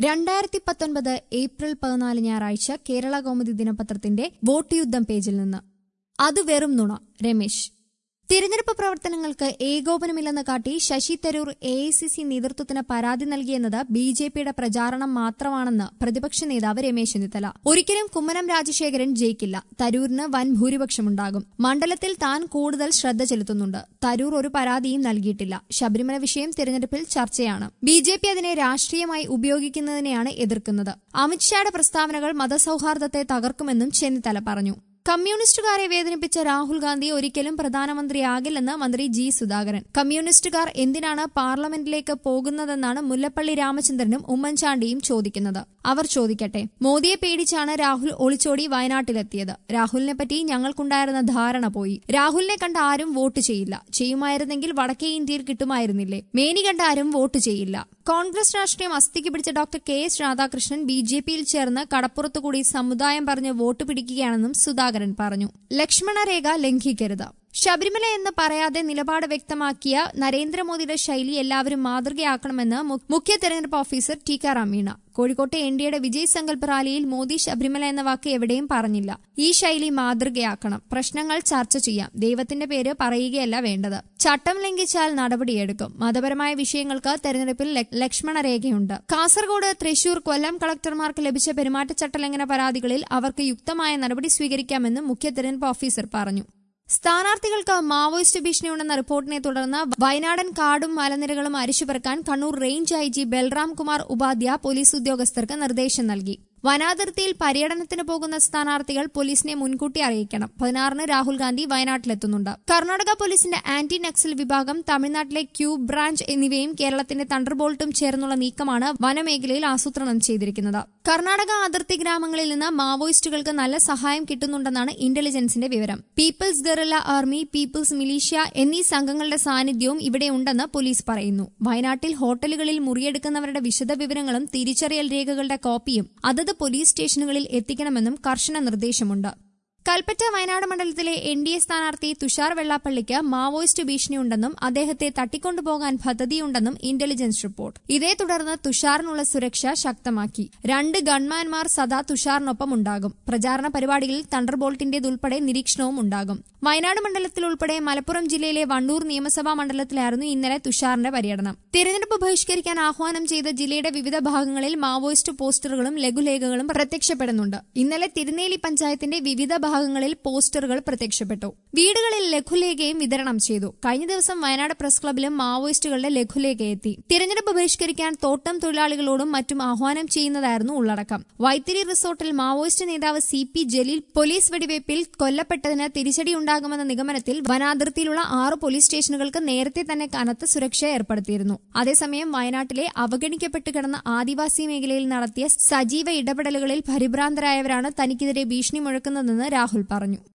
രണ്ടായിരത്തി പത്തൊൻപത് ഏപ്രിൽ പതിനാല് ഞായറാഴ്ച കേരള കൗമുദി ദിനപത്രത്തിന്റെ വോട്ട് യുദ്ധം പേജിൽ നിന്ന് അത് വെറും നുണ രമേശ് തിരഞ്ഞെടുപ്പ് പ്രവർത്തനങ്ങൾക്ക് ഏകോപനമില്ലെന്ന് കാട്ടി Shashi Tharoor A I C C നേതൃത്വത്തിന് പരാതി നൽകിയെന്നത് ബി ജെ പിയുടെ പ്രചാരണം മാത്രമാണെന്ന് പ്രതിപക്ഷ നേതാവ് രമേശ് ചെന്നിത്തല ഒരിക്കലും കുമ്മനം രാജശേഖരൻ ജയിക്കില്ല തരൂരിന് വൻ ഭൂരിപക്ഷമുണ്ടാകും മണ്ഡലത്തിൽ താൻ കൂടുതൽ ശ്രദ്ധ ചെലുത്തുന്നുണ്ട് തരൂർ ഒരു പരാതിയും നൽകിയിട്ടില്ല ശബരിമല വിഷയം തിരഞ്ഞെടുപ്പിൽ ചർച്ചയാണ് ബി ജെ പി അതിനെ രാഷ്ട്രീയമായി ഉപയോഗിക്കുന്നതിനെയാണ് എതിർക്കുന്നത് അമിത്ഷായുടെ പ്രസ്താവനകൾ മതസൌഹാർദ്ദത്തെ തകർക്കുമെന്നും ചെന്നിത്തല പറഞ്ഞു കമ്മ്യൂണിസ്റ്റുകാരെ വേദനിപ്പിച്ച രാഹുൽ ഗാന്ധി ഒരിക്കലും പ്രധാനമന്ത്രിയാകില്ലെന്ന് മന്ത്രി ജി സുധാകരൻ കമ്മ്യൂണിസ്റ്റുകാർ എന്തിനാണ് പാർലമെന്റിലേക്ക് പോകുന്നതെന്നാണ് മുല്ലപ്പള്ളി രാമചന്ദ്രനും ഉമ്മൻചാണ്ടിയും ചോദിക്കുന്നത് അവർ ചോദിക്കട്ടെ മോദിയെ പേടിച്ചാണ് രാഹുൽ ഒളിച്ചോടി വയനാട്ടിലെത്തിയത് രാഹുലിനെ പറ്റി ഞങ്ങൾക്കുണ്ടായിരുന്ന ധാരണ പോയി രാഹുലിനെ കണ്ട ആരും വോട്ട് ചെയ്യില്ല ചെയ്യുമായിരുന്നെങ്കിൽ വടക്കേ ഇന്ത്യയിൽ കിട്ടുമായിരുന്നില്ലേ മേനി കണ്ട ആരും വോട്ട് ചെയ്യില്ല കോൺഗ്രസ് രാഷ്ട്രീയം അസ്ഥിക്ക് പിടിച്ച doctor K S Radhakrishnan B J പിയിൽ ചേർന്ന് കടപ്പുറത്തുകൂടി സമുദായം പറഞ്ഞ് വോട്ട് പിടിക്കുകയാണെന്നും സുധാകരൻ പറഞ്ഞു ലക്ഷ്മണരേഖ ലംഘിക്കരുത് ശബരിമല എന്ന് പറയാതെ നിലപാട് വ്യക്തമാക്കിയ നരേന്ദ്രമോദിയുടെ ശൈലി എല്ലാവരും മാതൃകയാക്കണമെന്ന് മു- മുഖ്യ തെരഞ്ഞെടുപ്പ് ഓഫീസർ ടിക്കാറാം മീണ കോഴിക്കോട്ടെ എൻ ഡിയുടെ വിജയ് സങ്കല്പ് റാലിയിൽ മോദി ശബരിമല എന്ന വാക്ക് എവിടെയും പറഞ്ഞില്ല ഈ ശൈലി മാതൃകയാക്കണം പ്രശ്നങ്ങൾ ചർച്ച ചെയ്യാം ദൈവത്തിന്റെ പേര് പറയുകയല്ല വേണ്ടത് ചട്ടം ലംഘിച്ചാൽ നടപടിയെടുക്കും മതപരമായ വിഷയങ്ങൾക്ക് തെരഞ്ഞെടുപ്പിൽ ലക്- ലക്ഷ്മണരേഖയുണ്ട് കാസർഗോഡ് തൃശൂർ കൊല്ലം കളക്ടർമാർക്ക് ലഭിച്ച പെരുമാറ്റച്ചട്ടലംഘന പരാതികളിൽ അവർക്ക് യുക്തമായ നടപടി സ്വീകരിക്കാമെന്നും മുഖ്യ തെരഞ്ഞെടുപ്പ് ഓഫീസർ പറഞ്ഞു സ്ഥാനാർത്ഥികൾക്ക് മാവോയിസ്റ്റ് ഭീഷണിയുണ്ടെന്ന റിപ്പോർട്ടിനെ തുടർന്ന് വയനാടൻ കാടും മലനിരകളും അരിച്ചുപെറുക്കാൻ Kannur range I G Balram Kumar Upadhyay police ഉദ്യോഗസ്ഥർക്ക് നിർദ്ദേശം നൽകി വനാതിർത്തിയിൽ പര്യടനത്തിന് പോകുന്ന സ്ഥാനാർത്ഥികൾ പോലീസിനെ മുൻകൂട്ടി അറിയിക്കണം പതിനാറിന് രാഹുൽ ഗാന്ധി വയനാട്ടിലെത്തുന്നുണ്ട് കർണാടക പോലീസിന്റെ ആന്റി നക്സൽ വിഭാഗം തമിഴ്നാട്ടിലെ ക്യൂബ് ബ്രാഞ്ച് എന്നിവയും കേരളത്തിന്റെ തണ്ടർബോൾട്ടും ചേർന്നുള്ള നീക്കമാണ് വനമേഖലയിൽ ആസൂത്രണം ചെയ്തിരിക്കുന്നത് കർണാടക അതിർത്തി ഗ്രാമങ്ങളിൽ നിന്ന് മാവോയിസ്റ്റുകൾക്ക് നല്ല സഹായം കിട്ടുന്നുണ്ടെന്നാണ് ഇന്റലിജൻസിന്റെ വിവരം people's guerrilla army people's militia എന്നീ സംഘങ്ങളുടെ സാന്നിധ്യവും ഇവിടെയുണ്ടെന്ന് പോലീസ് പറയുന്നു വയനാട്ടിൽ ഹോട്ടലുകളിൽ മുറിയെടുക്കുന്നവരുടെ വിശദ വിവരങ്ങളും തിരിച്ചറിയൽ രേഖകളുടെ കോപ്പിയും അതത് പോലീസ് സ്റ്റേഷനുകളിൽ എത്തിക്കണമെന്നും കർശന നിർദ്ദേശമുണ്ട് കൽപ്പറ്റ വയനാട് മണ്ഡലത്തിലെ എൻ ഡി എ സ്ഥാനാർത്ഥി തുഷാർ വെള്ളാപ്പള്ളിക്ക് മാവോയിസ്റ്റ് ഭീഷണിയുണ്ടെന്നും അദ്ദേഹത്തെ തട്ടിക്കൊണ്ടുപോകാൻ പദ്ധതിയുണ്ടെന്നും ഇന്റലിജൻസ് റിപ്പോർട്ട് ഇതേ തുടർന്ന് തുഷാറിനുള്ള സുരക്ഷ ശക്തമാക്കി രണ്ട് ഗൺമാൻമാർ സദാ തുഷാറിനൊപ്പം ഉണ്ടാകും പ്രചാരണ പരിപാടികളിൽ തണ്ടർബോൾട്ടിന്റേതുൾപ്പെടെ നിരീക്ഷണവും ഉണ്ടാകും വയനാട് മണ്ഡലത്തിൽ ഉൾപ്പെടെ മലപ്പുറം ജില്ലയിലെ വണ്ടൂർ നിയമസഭാ മണ്ഡലത്തിലായിരുന്നു ഇന്നലെ തുഷാറിന്റെ പര്യടനം തിരഞ്ഞെടുപ്പ് ബഹിഷ്കരിക്കാൻ ആഹ്വാനം ചെയ്ത ജില്ലയുടെ വിവിധ ഭാഗങ്ങളിൽ മാവോയിസ്റ്റ് പോസ്റ്ററുകളും ലഘുലേഖകളും പ്രത്യക്ഷപ്പെടുന്നുണ്ട് ഇന്നലെ തിരുനെല്ലി പഞ്ചായത്തിന്റെ വിവിധ ഭാഗങ്ങളിൽ പോസ്റ്ററുകൾ പ്രത്യക്ഷപ്പെട്ടു വീടുകളിൽ ലഘുലേഖയും വിതരണം ചെയ്തു കഴിഞ്ഞ ദിവസം വയനാട് പ്രസ് ക്ലബിലും മാവോയിസ്റ്റുകളുടെ ലഘുലേഖ എത്തി തിരഞ്ഞെടുപ്പ് ബഹിഷ്കരിക്കാൻ തോട്ടം തൊഴിലാളികളോടും മറ്റും ആഹ്വാനം ചെയ്യുന്നതായിരുന്നു ഉള്ളടക്കം വൈത്തിരി റിസോർട്ടിൽ മാവോയിസ്റ്റ് നേതാവ് സി പി ജലീൽ പോലീസ് വെടിവയ്പിൽ കൊല്ലപ്പെട്ടതിന് തിരിച്ചടിയുണ്ടാകുമെന്ന നിഗമനത്തിൽ വനാതിർത്തിയിലുള്ള ആറ് പോലീസ് സ്റ്റേഷനുകൾക്ക് നേരത്തെ തന്നെ കനത്ത സുരക്ഷ ഏർപ്പെടുത്തിയിരുന്നു അതേസമയം വയനാട്ടിലെ അവഗണിക്കപ്പെട്ട് കിടന്ന ആദിവാസി മേഖലയിൽ നടത്തിയ സജീവ ഇടപെടലുകളിൽ പരിഭ്രാന്തരായവരാണ് തനിക്കെതിരെ ഭീഷണി മുഴക്കുന്നതെന്ന് രാഹുൽ പറഞ്ഞു